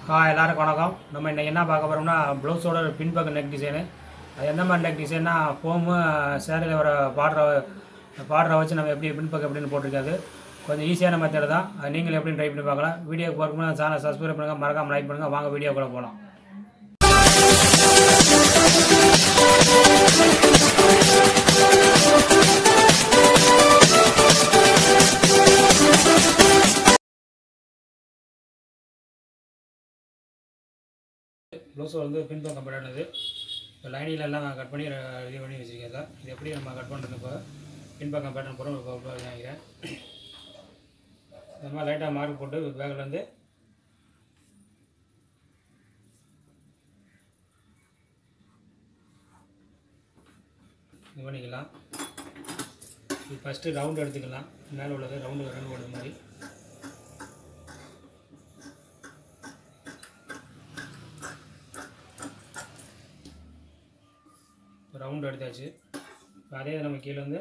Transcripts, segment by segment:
ஆ எல்லாருக்கும் வணக்கம் நம்ம இன்னைக்கு என்ன பார்க்க போகிறோம்னா ப்ளவுஸோட பின்பக்க நெக் டிசைனு அது எந்த மாதிரி நெக் டிசைன்னா ஃபோமு சேரீயில் வர பார்டரை பார்டரை வச்சு நம்ம எப்படி பின்பக்கம் எப்படின்னு போட்டிருக்காது கொஞ்சம் ஈஸியான மெத்தட் தான் அது நீங்களும் எப்படின்னு ட்ரை பண்ணி பார்க்கலாம் வீடியோ பார்க்கணும் சேனல் சப்ஸ்கிரைப் பண்ணுங்கள் மறக்காமல் லைக் பண்ணுங்கள் வாங்க வீடியோக்குள்ளே போகலாம் ப்ளவுஸ் வந்து பின்பக்கம் கம்பெனியானது இப்போ லைனில் எல்லாம் கட் பண்ணி ரெடி பண்ணி வச்சுருக்கேன் சார் இது எப்படி நம்ம கட் பண்ணுறது இப்போ பின்பக்கம் பேட்டர்ன் போகிறோம் இப்போ வாங்கிக்கிறேன் இந்த மாதிரி லைட்டாக மார்க் போட்டு பேக்கில் வந்து இது பண்ணிக்கலாம் இது ஃபஸ்ட்டு ரவுண்ட் எடுத்துக்கலாம் மேலே உள்ளது ரவுண்டு ரவுண்டு போடுற மாதிரி ரவுண்ட் எடுத்தாச்சு இப்போ அதே நம்ம கீழே வந்து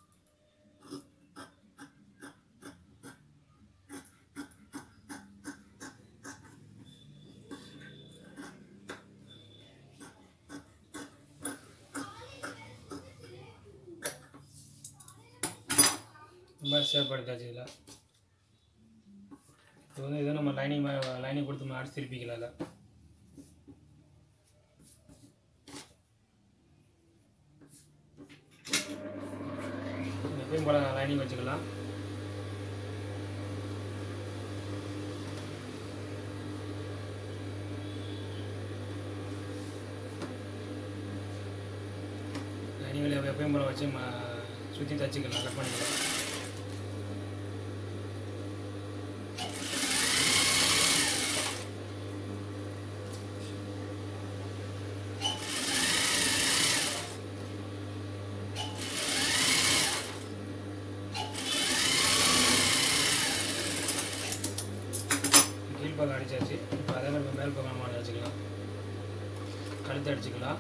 இந்த மாதிரி ஷேப் எடுத்தாச்சு இதில் இப்போ வந்து இதை நம்ம லைனிங் லைனிங் கொடுத்து நம்ம அடிச்சு திருப்பிக்கலாம் இல்லை எப்பயும் போல லைனிங் வச்சுக்கலாம் லைனிங்கில் எப்பயும் போல வச்சு சுற்றி தச்சுக்கலாம் கட் பண்ணிக்கலாம் கீழ் பக்கம் அடிச்சாச்சு இப்போ அதே மாதிரி மேல் பக்கம் நம்ம அடிச்சுக்கலாம் கழுத்து அடிச்சுக்கலாம்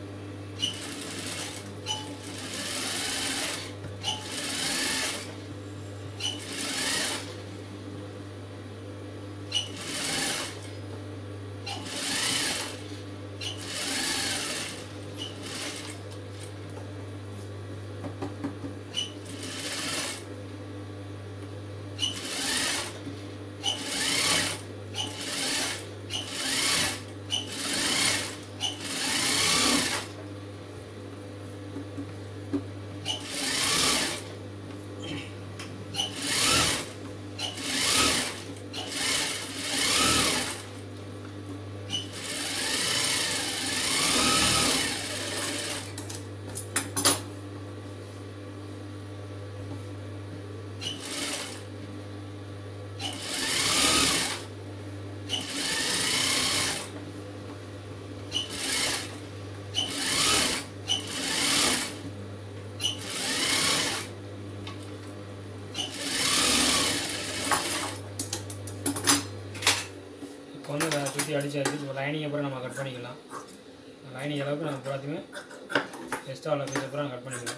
இப்போ வந்து அதை சுற்றி அடிச்சாச்சு இப்போ லைனிங் அப்புறம் நம்ம கட் பண்ணிக்கலாம் லைனிங் அளவுக்கு நம்ம எல்லாத்தையுமே எக்ஸ்ட்ரா உள்ள பீஸ் அப்புறம் கட் பண்ணிக்கலாம்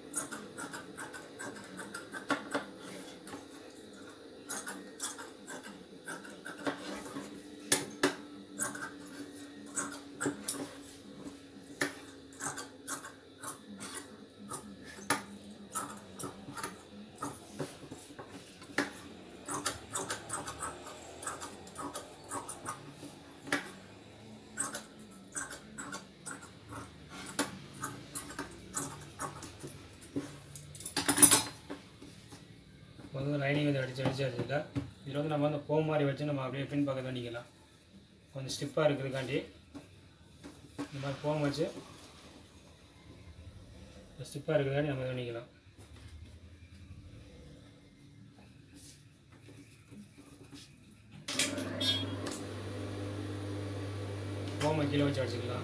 இப்போ வந்து லைனிங் வந்து அடிச்சு அடிச்சாச்சு இல்லை இதில் வந்து நம்ம வந்து ஃபோம் மாதிரி வச்சு நம்ம அப்படியே பின் பக்கத்தை பண்ணிக்கலாம் கொஞ்சம் ஸ்டிப்பாக இருக்கிறதுக்காண்டி இந்த மாதிரி ஃபோம் வச்சு ஸ்டிப்பாக இருக்கிறதாண்டி நம்ம பண்ணிக்கலாம் ஃபோமை கீழே வச்சு அடிச்சுக்கலாம்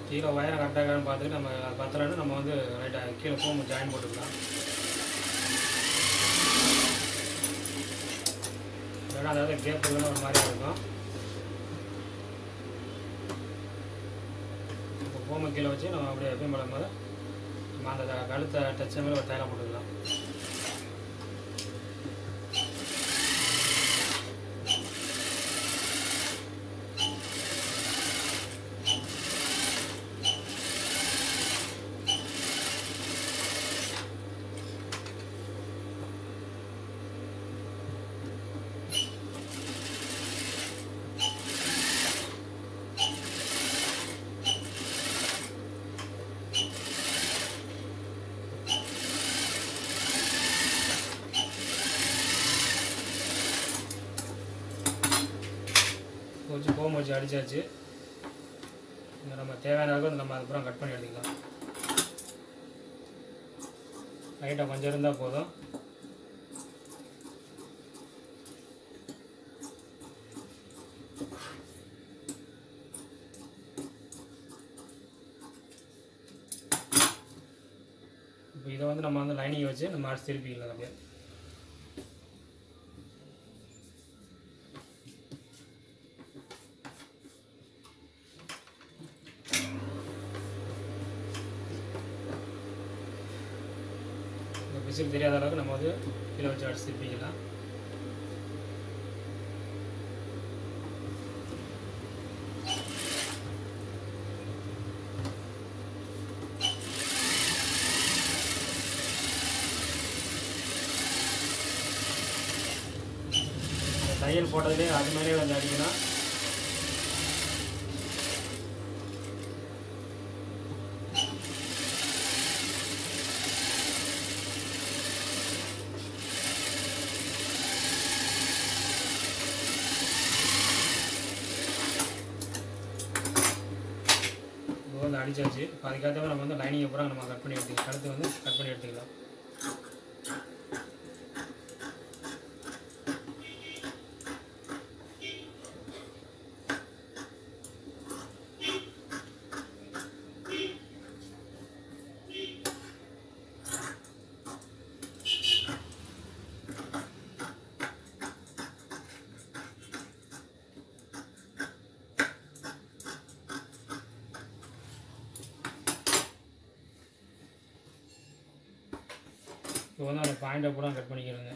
கீழே வயரை கரெக்டாக இருக்கான்னு பார்த்துட்டு நம்ம அது பத்தலைன்னு நம்ம வந்து ரைட்டாக கீழே ஃபோம் ஜாயின் போட்டுக்கலாம் இல்லைன்னா அதாவது கேப் இல்லைன்னா ஒரு மாதிரி இருக்கும் இப்போ ஃபோமை கீழே வச்சு நம்ம அப்படியே எப்பயும் பழகும் போது நம்ம அந்த க- கழுத்தை டச் மேலே ஒரு தைலம் போட்டுக்கலாம் வச்சு ஃபோம் வச்சு அடிச்சாச்சு இங்கே நம்ம தேவையான அளவுக்கு நம்ம அதுக்கப்புறம் கட் பண்ணி எடுத்துக்கலாம் லைட்டாக கொஞ்சம் இருந்தால் போதும் இப்போ இதை வந்து நம்ம வந்து லைனிங் வச்சு நம்ம அடிச்சு திருப்பிக்கலாம் அப்படியே இந்த விசில் தெரியாத அளவுக்கு நம்ம வந்து கீழே வச்சு அடிச்சு திருப்பிக்கலாம் இந்த தையல் போட்டதுலேயே அது மாதிரியே வந்து அடிக்கணும் இப்போ வந்து அடிச்சாச்சு இப்போ அதுக்கேற்ற நம்ம வந்து லைனிங் அப்புறம் நம்ம கட் பண்ணி எடுத்துக்கலாம் கழுத்து வந்து கட் பண்ணி எடுத்துக்கலாம் இப்போ வந்து அந்த பாயிண்டை பூரா கட் பண்ணிக்கிறோங்க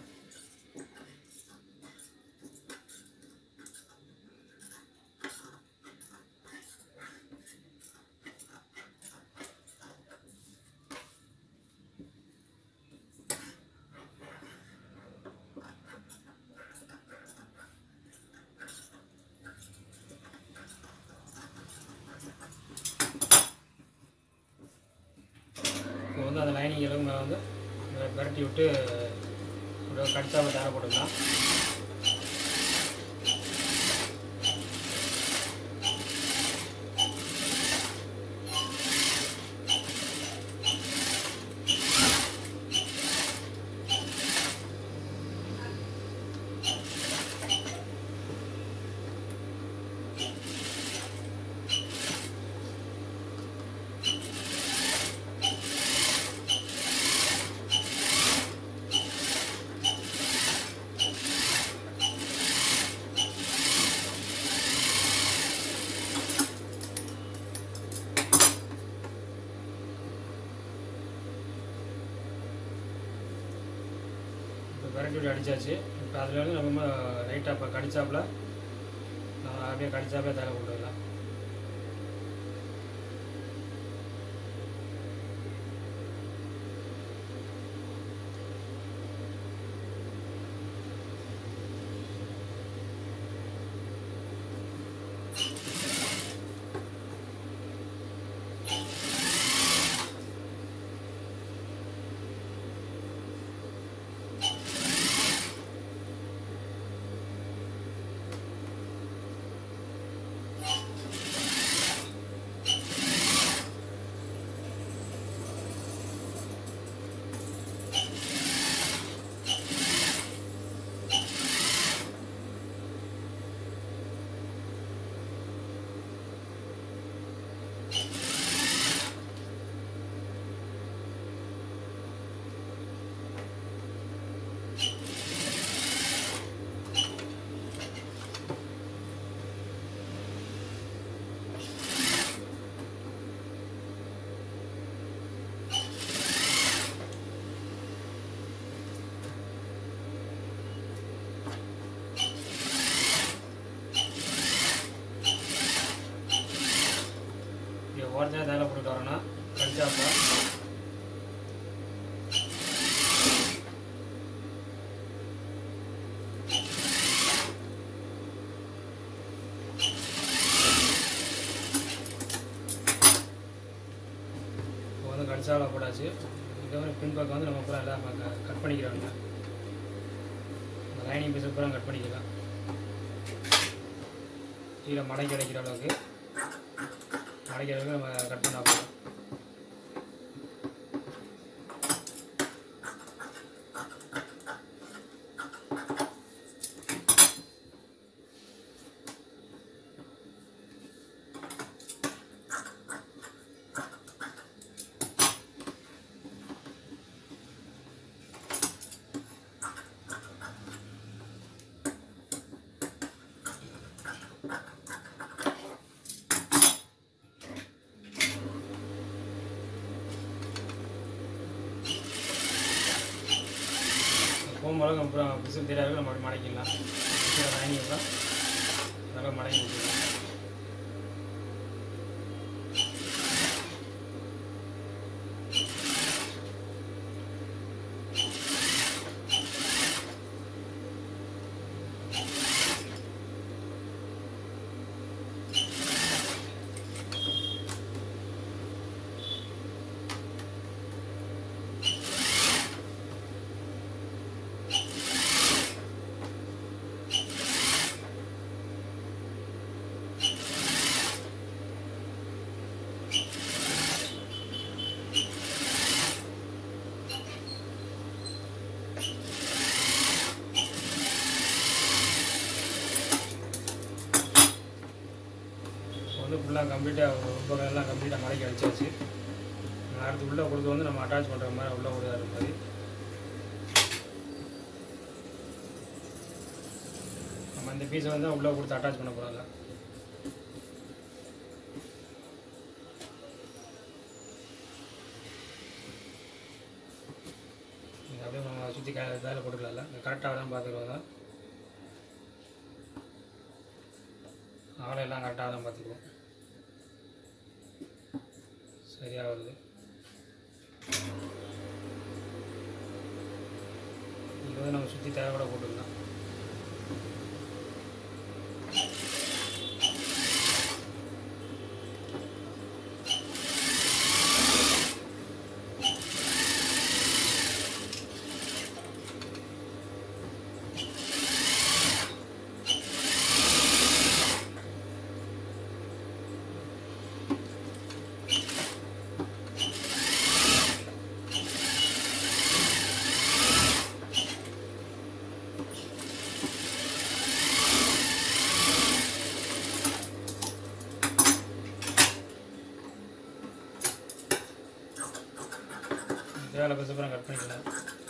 இப்போ வந்து அந்த லைனிங் எல்லாம் மேலே வந்து விரட்டி விட்டு அப்படியே கடிச்சாமல் தேவை போட்டுக்கலாம் இப்போ விரட்டி விட்டு அடிச்சாச்சு இப்போ அதில் வந்து நம்ம ரைட்டாக இப்போ கடிச்சாப்புல நம்ம அப்படியே கடிச்சாப்புல தேவை போட்டுக்கலாம் ஓரத்தில் தேவை போட்டுட்டு வரணும் கடிச்சாப்பா இப்போ வந்து கடிச்சாவில் போட்டாச்சு இது வந்து பின்பக்கம் வந்து நம்ம பூரா எல்லாம் கட் பண்ணிக்கிறோங்க இந்த லைனிங் பீஸ் பூரா கட் பண்ணிக்கலாம் கீழே மடக்கி அடைக்கிற அளவுக்கு மடக்கிற அளவுக்கு நம்ம கட் பண்ண போகிறோம் போகும்போது அப்புறம் பிசு தெரியாது நம்ம அப்படி மடக்கிடலாம் கீழே லைனிங் தான் நல்லா மடக்கி வச்சுக்கலாம் இப்போ வந்து ஃபுல்லாக கம்ப்ளீட்டாக உட்பக்கம் எல்லாம் கம்ப்ளீட்டாக மடக்கி வச்சாச்சு நான் அடுத்து உள்ளே கொடுத்து வந்து நம்ம அட்டாச் பண்ணுற மாதிரி உள்ளே கொடுக்குற மாதிரி நம்ம இந்த பீஸை வந்து உள்ளே கொடுத்து அட்டாச் பண்ண போகிறோம்ல இது அப்படியே நம்ம சுற்றி க வேலை போட்டுக்கலாம்ல கரெக்டாக தான் பார்த்துக்குவாங்க ஆளை எல்லாம் கரெக்டாக தான் பார்த்துக்குவோம் சரியாக வருது இது வந்து நம்ம சுற்றி தேவைப்பட போட்டுக்கலாம் தேவையான பஸ் அப்புறம் கட் பண்ணிக்கலாம்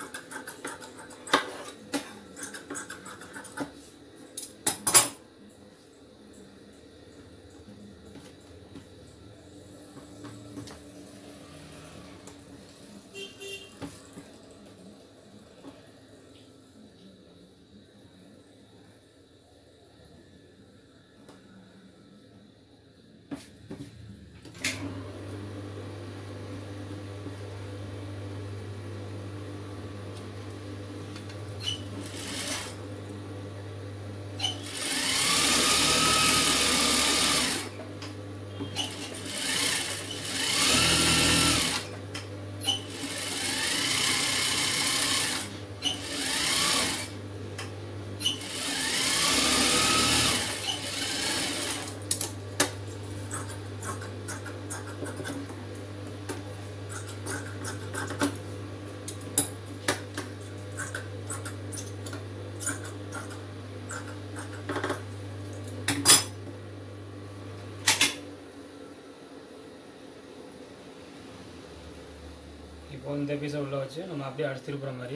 இப்போ இந்த பீஸை உள்ளே வச்சு நம்ம அப்படியே அடிச்சு திருப்புற மாதிரி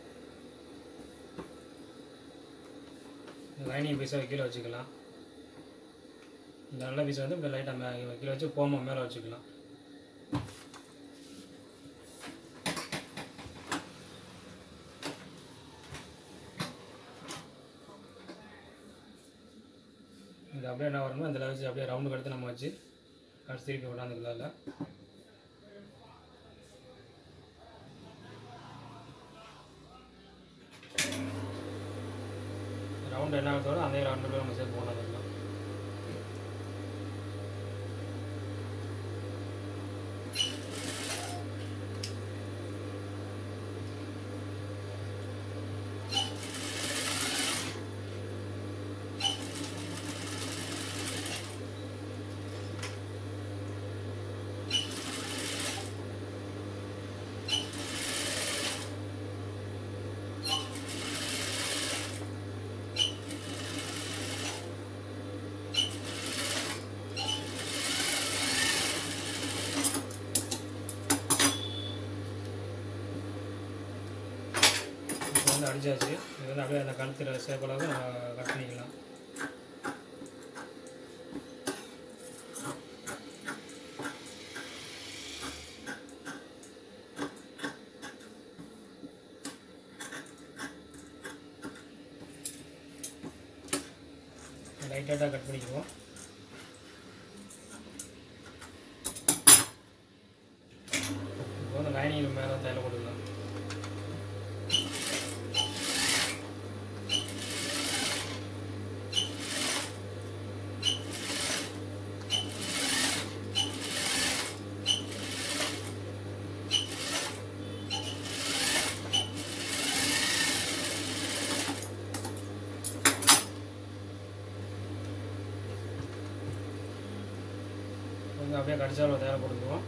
இந்த லைனிங் பீஸை கீழே வச்சுக்கலாம் இந்த நல்ல பீஸை வந்து இப்படி லைட்டாக மே கீழே வச்சு போமம் மேலே வச்சுக்கலாம் இது அப்படியே என்ன வரணுமோ இந்த வச்சு அப்படியே ரவுண்டுக்கு எடுத்து நம்ம வச்சு கடைசி திருப்பி கொண்டாந்துக்கலாம் இல்லை ரவுண்ட் என்ன ஆகுதோ அதே ரவுண்டு நம்ம சேர்த்து கொண்டாந்துக்கலாம் இப்போ வந்து அடிச்சாச்சு இது வந்து அப்படியே அந்த கழுத்தில் சேப் அளவுக்கு நம்ம கட் பண்ணிக்கலாம் லைட்டாக கட் பண்ணிக்குவோம் இப்போ வந்து லைனிங் மேலே தையல் கொடுக்கலாம் வந்து அப்படியே கடிச்சாலும் தேவை கொடுத்துருவோம்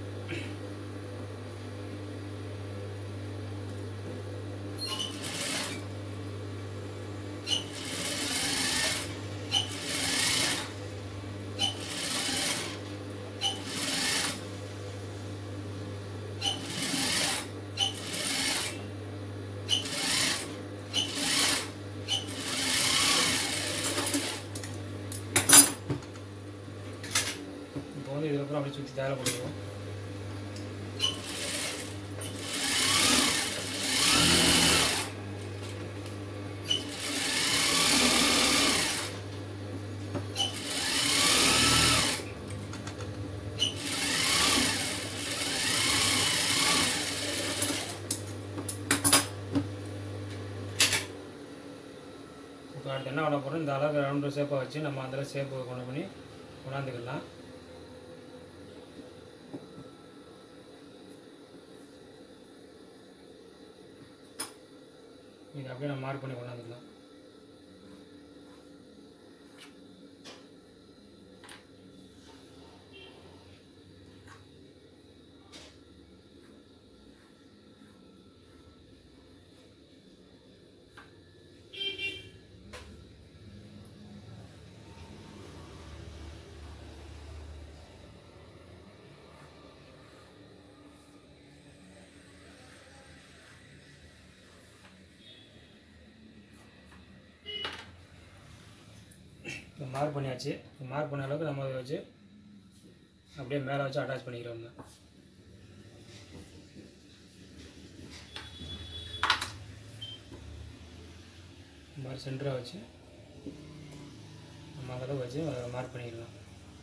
இப்போ வந்து இதுக்கப்புறம் அப்படியே சுற்றி தேவை கொடுக்குறோம் இப்போ அடுத்து என்ன பண்ண போகிறோம் இந்த அளவுக்கு ரவுண்டு ஷேப்பை வச்சு நம்ம அதில் ஷேப்பு கொண்டு பண்ணி கொண்டாந்துக்கலாம் இது அப்படியே நம்ம மார்க் பண்ணி கொண்டாந்துக்கலாம் இப்போ மார்க் பண்ணியாச்சு இப்போ மார்க் பண்ண அளவுக்கு நம்ம அதை வச்சு அப்படியே மேலே வச்சு அட்டாச் பண்ணிக்கிறோம் இந்த மாதிரி சென்டராக வச்சு நம்ம அளவுக்கு வச்சு மார்க் பண்ணிக்கலாம்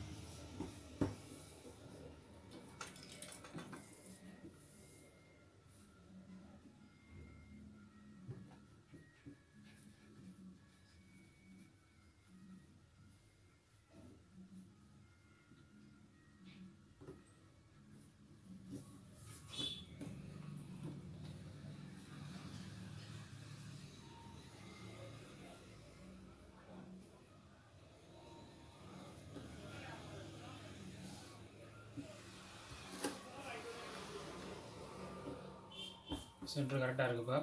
சென்டர் கரெக்டாக இருக்குப்பா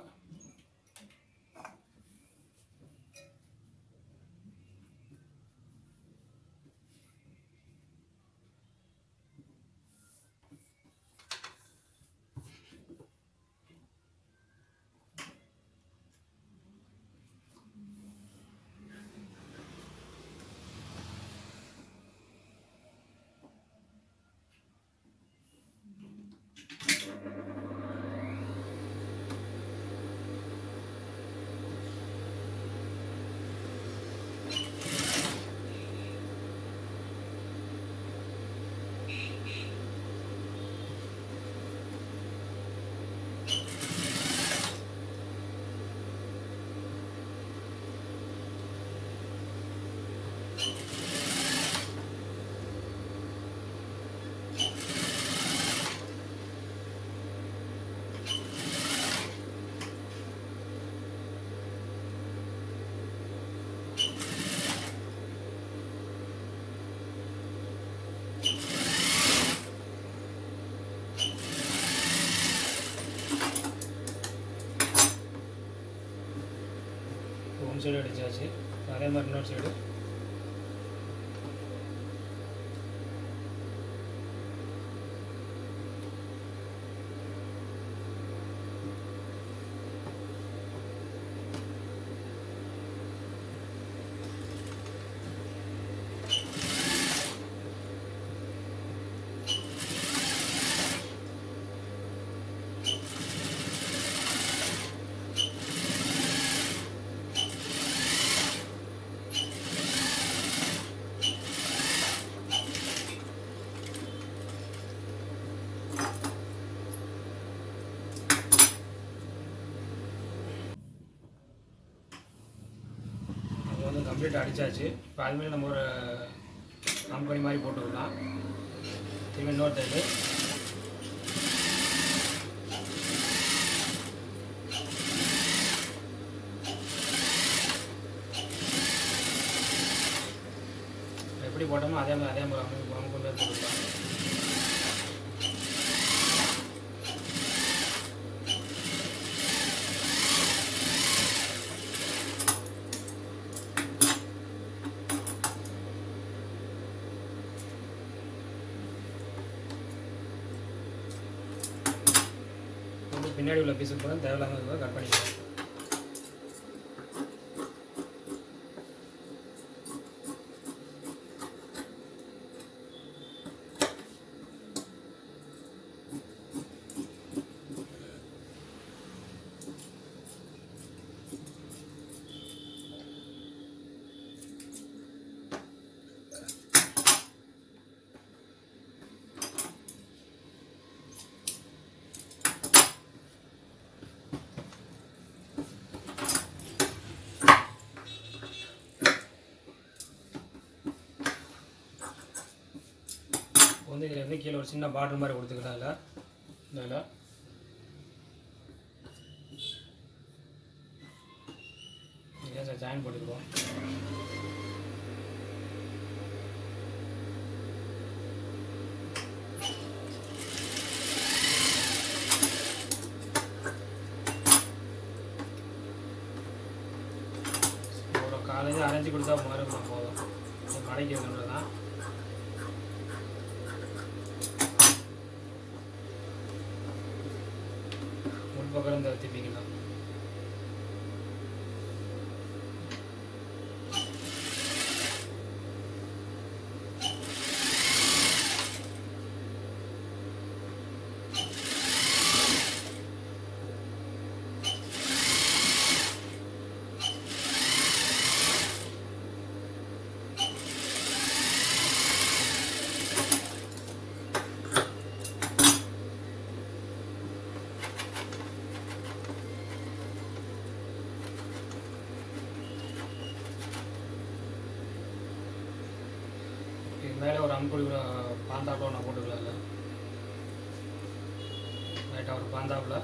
சைடு அடிச்சாச்சு அதே மாதிரி இன்னொரு சைடு அது வந்து கம்ப்ளீட் அடிச்சாச்சு இப்போ அதுமாரி நம்ம ஒரு கம்பெனி மாதிரி போட்டுக்கலாம் திரும்பி இன்னொரு தையல் எப்படி போட்டோமோ அதே மாதிரி அதே மாதிரி அமைப்பு அமைப்பு மாதிரி போட்டுக்கலாம் வந்து பின்னாடி உள்ள பீஸுக்கு கூட தேவையில்லாமல் கட் பண்ணிக்கலாம் வந்து இதில் வந்து கீழே ஒரு சின்ன பார்டர் மாதிரி கொடுத்துக்கலாம் அதில் இதில் ஏன் சார் ஜாயின் போட்டுக்குவோம் ஒரு காலையில் அரைஞ்சி கொடுத்தா மறுபடியும் போதும் இது மடக்கி வைக்கின்றது தான் முன்பக்கம் இருந்து திருப்பிக்கலாம் இது மேலே ஒரு அம்புடி கூட பாந்தாப்பில் ஒன்று போட்டுக்கலாம் இல்லை லைட்டாக ஒரு பாந்தாப்பில்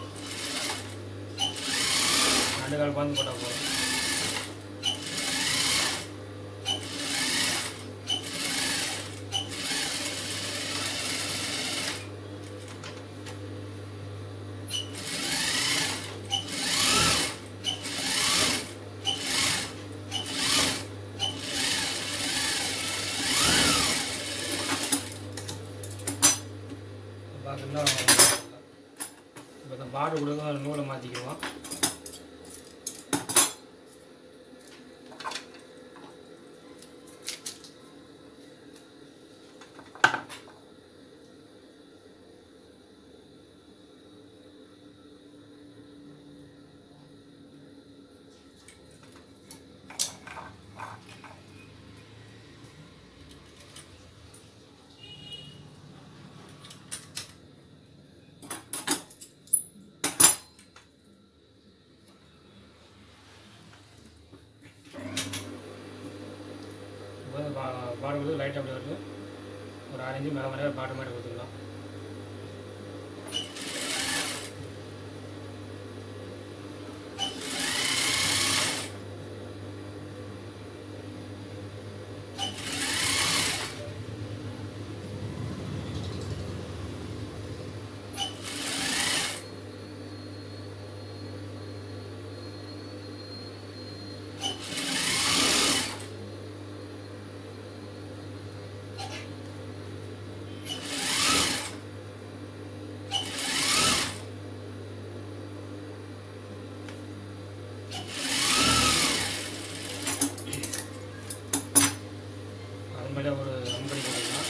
ரெண்டு கால் பாந்து போட்டால் போதும் பார்த்தீங்கன்னா இப்போ இந்த பார்டர் கொடுக்க நூலை மாற்றிக்குவோம் இப்போ வந்து பா பார்டர் கொடுத்து லைட் அப்படி வருது ஒரு ஆரஞ்சு மேலே மேலே பார்டர் மாதிரி கொடுத்துக்கலாம் மேலே ஒரு அம்படி போட்டுக்கலாம்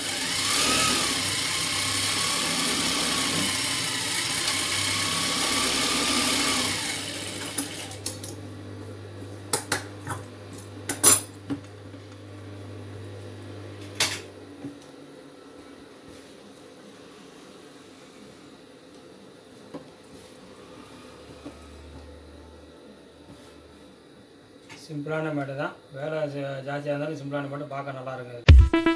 சிம்பிளான மேடு தான் வேலை ஜா- ஜாஸ்தியாக இருந்தாலும் சிம்பிளான மேடு பார்க்க நல்லா இருக்குது